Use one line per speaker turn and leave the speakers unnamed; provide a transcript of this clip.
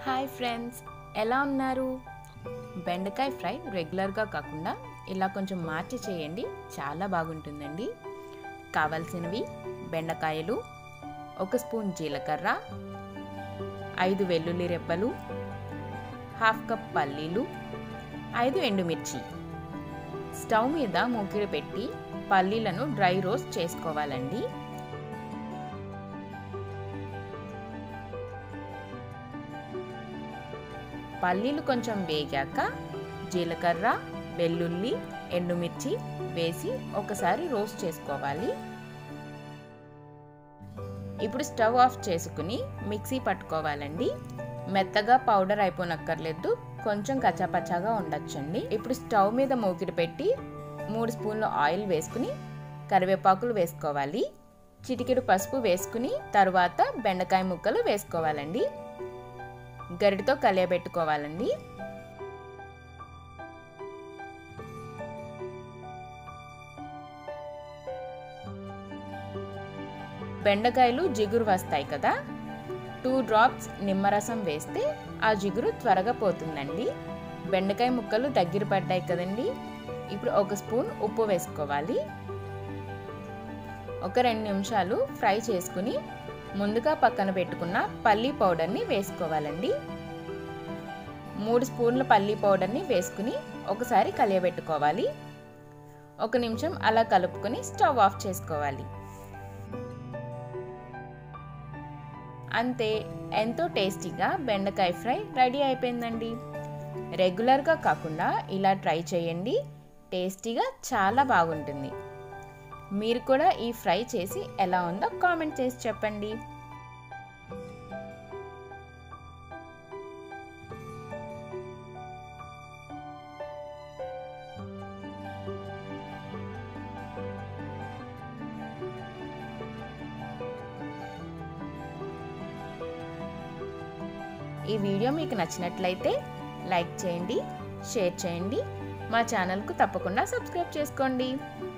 hi friends ఎలా ఉన్నారు బెండకాయ ఫ్రై రెగ్యులర్గా కాకుండా ఇలా కొంచెం మార్చి చేయండి చాలా బాగుంటుందండి కావలసినవి బెండకాయలు ఒక స్పూన్ జీలకర్ర ఐదు వెల్లుల్లి రెబ్బలు హాఫ్ కప్ పల్లీలు ఐదు ఎండుమిర్చి స్టవ్ మీద మూకిడి పెట్టి పల్లీలను డ్రై రోస్ట్ చేసుకోవాలండి పల్లీలు కొంచెం వేగాక జీలకర్ర వెల్లుల్లి ఎండుమిర్చి వేసి ఒకసారి రోస్ట్ చేసుకోవాలి ఇప్పుడు స్టవ్ ఆఫ్ చేసుకుని మిక్సీ పట్టుకోవాలండి మెత్తగా పౌడర్ అయిపోనక్కర్లేదు కొంచెం కచ్చాపచ్చాగా ఉండొచ్చండి ఇప్పుడు స్టవ్ మీద మూకిడి పెట్టి మూడు స్పూన్లు ఆయిల్ వేసుకుని కరివేపాకులు వేసుకోవాలి చిటికెడు పసుపు వేసుకుని తర్వాత బెండకాయ ముక్కలు వేసుకోవాలండి గరిటితో కలియబెట్టుకోవాలండి బెండకాయలు జిగురు వస్తాయి కదా టూ డ్రాప్స్ నిమ్మరసం వేస్తే ఆ జిగురు త్వరగా పోతుందండి బెండకాయ ముక్కలు దగ్గర పడ్డాయి కదండి ఇప్పుడు ఒక స్పూన్ ఉప్పు వేసుకోవాలి ఒక రెండు నిమిషాలు ఫ్రై చేసుకుని ముందుగా పక్కన పెట్టుకున్న పల్లీ పౌడర్ని వేసుకోవాలండి మూడు స్పూన్ల పల్లీ పౌడర్ని వేసుకుని ఒకసారి కలియబెట్టుకోవాలి ఒక నిమిషం అలా కలుపుకొని స్టవ్ ఆఫ్ చేసుకోవాలి అంతే ఎంతో టేస్టీగా బెండకాయ ఫ్రై రెడీ అయిపోయిందండి రెగ్యులర్గా కాకుండా ఇలా ట్రై చేయండి టేస్టీగా చాలా బాగుంటుంది మీరు కూడా ఈ ఫ్రై చేసి ఎలా ఉందో కామెంట్ చేసి చెప్పండి ఈ వీడియో మీకు నచ్చినట్లయితే లైక్ చేయండి షేర్ చేయండి మా ఛానల్కు తప్పకుండా సబ్స్క్రైబ్ చేసుకోండి